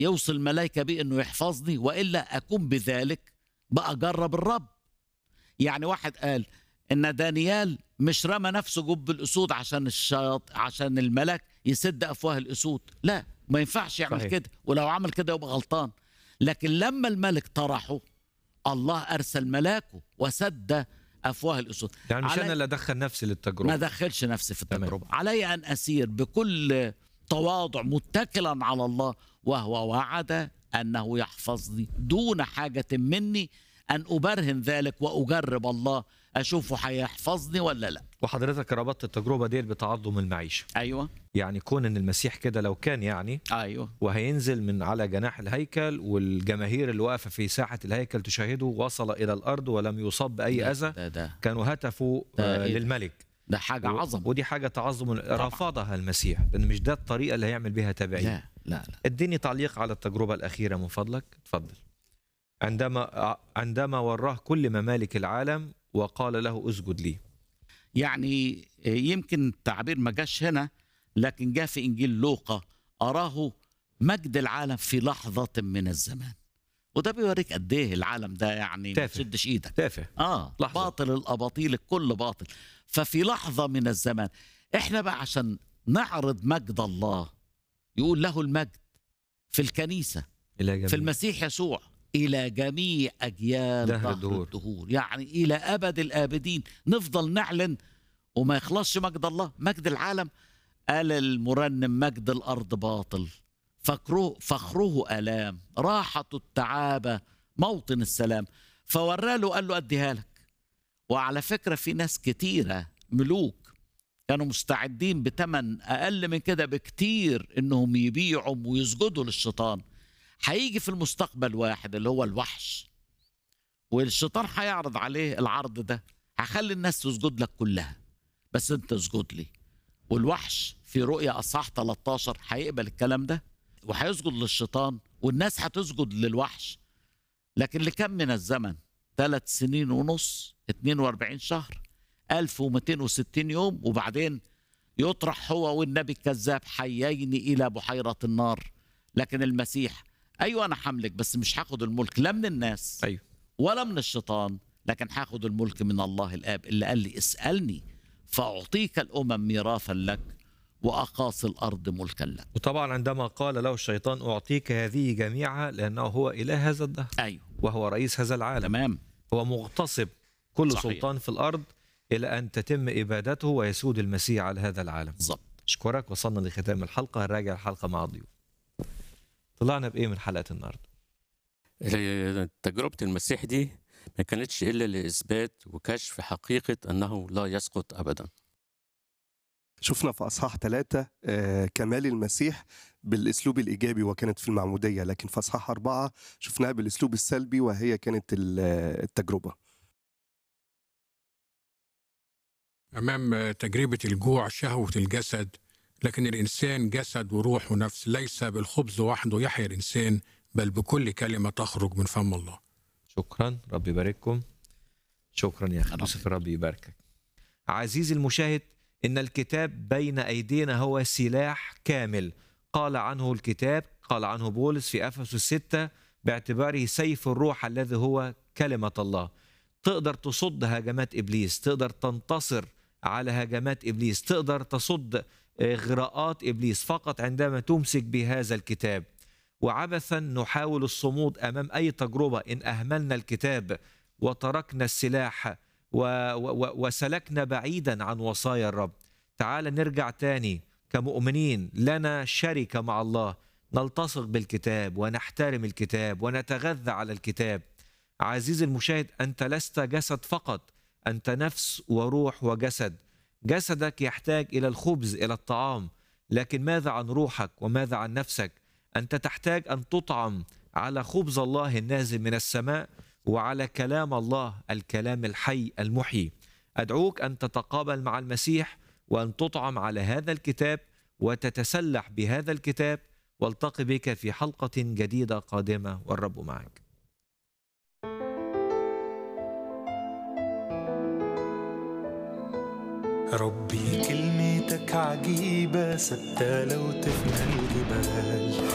يوصل الملائكة بي انه يحفظني والا اكون بذلك بقى جرب الرب يعني واحد قال ان دانيال مش رمى نفسه جب الاسود عشان الشياط عشان الملاك يسد افواه الاسود لا ما ينفعش يعمل صحيح. كده ولو عمل كده يبقى غلطان لكن لما الملك طرحه الله ارسل ملاكه وسد افواه الاسود يعني مش علي- انا اللي ادخل نفسي ما للتجربه دخلش نفسي في تمام. التجربة علي أن أسير بكل تواضع متكلا على الله وهو وعد أنه يحفظني دون حاجة مني أن أبرهن ذلك وأجرب الله أشوفه هيحفظني ولا لا وحضرتك ربطت التجربه ديت بتعظم المعيشه أيوة يعني كون ان المسيح كده لو كان يعني أيوة وهينزل من على جناح الهيكل والجماهير اللي واقفه في ساحه الهيكل تشاهده وصل الى الارض ولم يصاب باي ده- اذى ده, ده, كانوا هتفوا ده آه، إيه ده؟ للملك ده حاجة و- عظمة ودي حاجه تعظم رفضها المسيح لان مش ده الطريقه اللي هيعمل بيها تبعيه لا لا لا اديني تعليق على التجربة الأخيرة من فضلك اتفضل عندما عندما وراه كل ممالك العالم وقال له اسجد لي يعني يمكن التعبير ما جاش هنا لكن جاء في انجيل لوقا اراه مجد العالم في لحظه من الزمان وده بيوريك قد ايه العالم ده يعني ما تافه. تشدش ايدك تافه اه لحظة. باطل الاباطيل الكل باطل ففي لحظه من الزمان احنا بقى عشان نعرض مجد الله يقول له المجد في الكنيسه إلى جميع في المسيح يسوع الى جميع اجيال دهر دهر الدهور. الدهور يعني الى ابد الابدين نفضل نعلن وما يخلصش مجد الله مجد العالم قال المرنم مجد الارض باطل فخره فخره الام راحه التعابه موطن السلام فوراله قال له اديها لك وعلى فكره في ناس كتيره ملوك كانوا مستعدين بتمن اقل من كده بكتير انهم يبيعوا ويسجدوا للشيطان هيجي في المستقبل واحد اللي هو الوحش والشيطان هيعرض عليه العرض ده هخلي الناس تسجد لك كلها بس انت اسجد لي والوحش في رؤيا اصحاح 13 هيقبل الكلام ده وهيسجد للشيطان والناس هتسجد للوحش لكن لكم من الزمن ثلاث سنين ونص 42 شهر 1260 يوم وبعدين يطرح هو والنبي الكذاب حيين الى بحيره النار لكن المسيح ايوه انا حملك بس مش هاخد الملك لا من الناس أيوه ولا من الشيطان لكن هاخد الملك من الله الاب اللي قال لي اسالني فاعطيك الامم ميراثا لك واقاصي الارض ملكا لك وطبعا عندما قال له الشيطان أعطيك هذه جميعها لأنه هو إله هذا الدهر ايوه وهو رئيس هذا العالم تمام هو مغتصب كل صحيح. سلطان في الأرض إلى أن تتم إبادته ويسود المسيح على هذا العالم بالظبط أشكرك وصلنا لختام الحلقة هنراجع الحلقة مع الضيوف طلعنا بإيه من حلقة النهاردة تجربة المسيح دي ما كانتش إلا لإثبات وكشف حقيقة أنه لا يسقط أبدا شفنا في اصحاح ثلاثة آه كمال المسيح بالاسلوب الايجابي وكانت في المعموديه لكن في اصحاح اربعه شفناها بالاسلوب السلبي وهي كانت ال- آه، التجربه امام تجربه الجوع شهوه الجسد لكن الانسان جسد وروح ونفس ليس بالخبز وحده يحيا الانسان بل بكل كلمه تخرج من فم الله شكرا رب يبارككم شكرا يا اخي رب يوسف رب يباركك عزيزي المشاهد ان الكتاب بين ايدينا هو سلاح كامل قال عنه الكتاب قال عنه بولس في افسس 6 باعتباره سيف الروح الذي هو كلمه الله تقدر تصد هجمات ابليس تقدر تنتصر على هجمات ابليس تقدر تصد آه، غراءات ابليس فقط عندما تمسك بهذا الكتاب وعبثا نحاول الصمود امام اي تجربه ان اهملنا الكتاب وتركنا السلاح و و وسلكنا بعيدا عن وصايا الرب تعال نرجع تاني كمؤمنين لنا شركه مع الله نلتصق بالكتاب ونحترم الكتاب ونتغذى على الكتاب عزيزي المشاهد انت لست جسد فقط انت نفس وروح وجسد جسدك يحتاج الى الخبز الى الطعام لكن ماذا عن روحك وماذا عن نفسك انت تحتاج ان تطعم على خبز الله النازل من السماء وعلى كلام الله الكلام الحي المحيي ادعوك ان تتقابل مع المسيح وان تطعم على هذا الكتاب وتتسلح بهذا الكتاب والتقي بك في حلقه جديده قادمه والرب معك ربي كلمتك عجيبة ثابتة لو تفنى الجبال